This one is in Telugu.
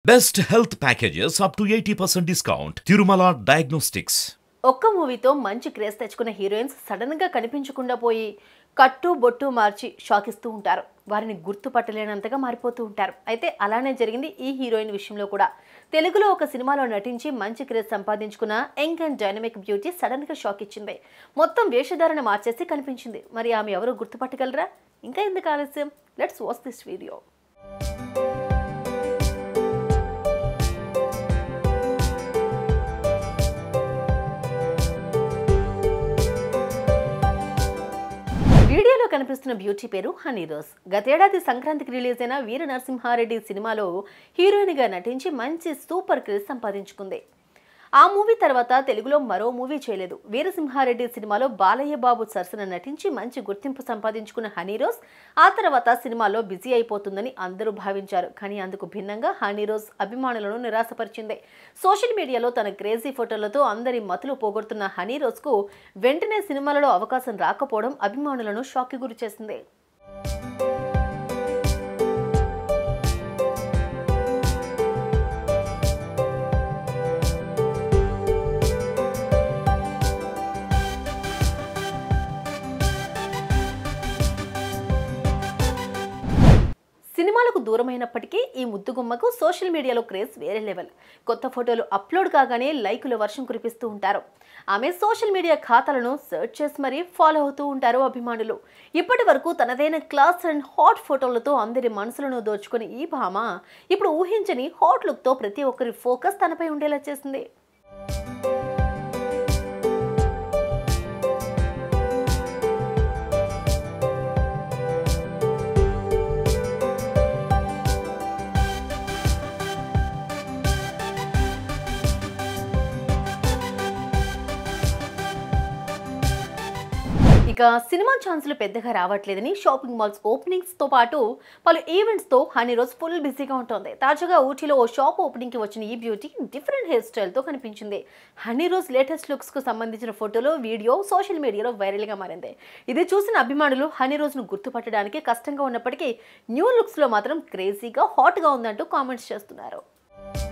Best health packages up to 80% discount. Tirumala Diagnostics. ఒక్క మూవీతో మంచి క్రేజ్ తెచ్చుకున్న హీరోయిన్స్ సడన్ గా కనిపించకుండా పోయి కట్టు బొట్టు మార్చి షాక్ ఇస్తూ ఉంటారు వారిని గుర్తుపట్టలేనంతగా మారిపోతూ ఉంటారు అయితే అలానే జరిగింది ఈ హీరోయిన్ విషయంలో కూడా తెలుగులో ఒక సినిమాలో నటించి మంచి క్రేజ్ సంపాదించుకున్న young and dynamic beauty sudden గా షాక్ ఇచ్చింది మొత్తం వేషధారణ మార్చేసి కనిపించింది మరి ఆమె ఎవరు గుర్తుపట్టగలరా ఇంకా ఎందుకు ఆలస్యం లెట్స్ వాచ్ దిస్ వీడియో వీడియోలో కనిపిస్తున్న బ్యూటీ పేరు హనీ రోజ్ గతేడాది సంక్రాంతికి రిలీజ్ అయిన వీర నరసింహారెడ్డి సినిమాలో హీరోయిన్గా నటించి మంచి సూపర్ క్రేజ్ సంపాదించుకుంది ఆ మూవీ తర్వాత తెలుగులో మరో మూవీ చేయలేదు వీరసింహారెడ్డి సినిమాలో బాలయ్య బాబు సరసన నటించి మంచి గుర్తింపు సంపాదించుకున్న హనీ రోజ్ ఆ తర్వాత సినిమాలో బిజీ అయిపోతుందని అందరూ భావించారు కానీ అందుకు భిన్నంగా హనీ రోజ్ అభిమానులను నిరాశపరిచింది సోషల్ మీడియాలో తన క్రేజీ ఫోటోలతో అందరి మతులు పోగొడుతున్న హనీ రోజ్కు వెంటనే సినిమాలలో అవకాశం రాకపోవడం అభిమానులను షాక్కి గురి చేసింది సినిమాలకు దూరమైనప్పటికీ ఈ ముద్దుగుమ్మకు సోషల్ మీడియాలో క్రేజ్ వేరే లెవెల్ కొత్త ఫోటోలు అప్లోడ్ కాగానే లైకుల వర్షం కురిపిస్తూ ఉంటారు ఆమె సోషల్ మీడియా ఖాతాలను సెర్చ్ చేసి మరీ ఫాలో అవుతూ ఉంటారు అభిమానులు ఇప్పటి వరకు తనదైన క్లాస్ అండ్ హాట్ ఫోటోలతో అందరి మనసులను దోచుకుని ఈ భామ ఇప్పుడు ఊహించని హాట్ లుక్తో ప్రతి ఒక్కరి ఫోకస్ తనపై ఉండేలా చేసింది ఇక సినిమా ఛాన్సులు పెద్దగా రావట్లేదని షాపింగ్ మాల్స్ ఓపెనింగ్స్ తో పాటు పలు ఈవెంట్స్ తో హనీ రోజు ఫుల్ బిజీగా ఉంటుంది తాజాగా ఊటీలో ఓ షాప్ ఓపెనింగ్ కి వచ్చిన ఈ బ్యూటీ డిఫరెంట్ హెయిర్ స్టైల్ తో కనిపించింది హనీ రోజ్ లేటెస్ట్ లుక్స్ కు సంబంధించిన ఫోటోలు వీడియో సోషల్ మీడియాలో వైరల్ గా మారింది ఇది చూసిన అభిమానులు హనీ రోజును గుర్తుపట్టడానికి కష్టంగా ఉన్నప్పటికీ న్యూ లుక్స్ లో మాత్రం క్రేజీగా హాట్ గా ఉందంటూ కామెంట్స్ చేస్తున్నారు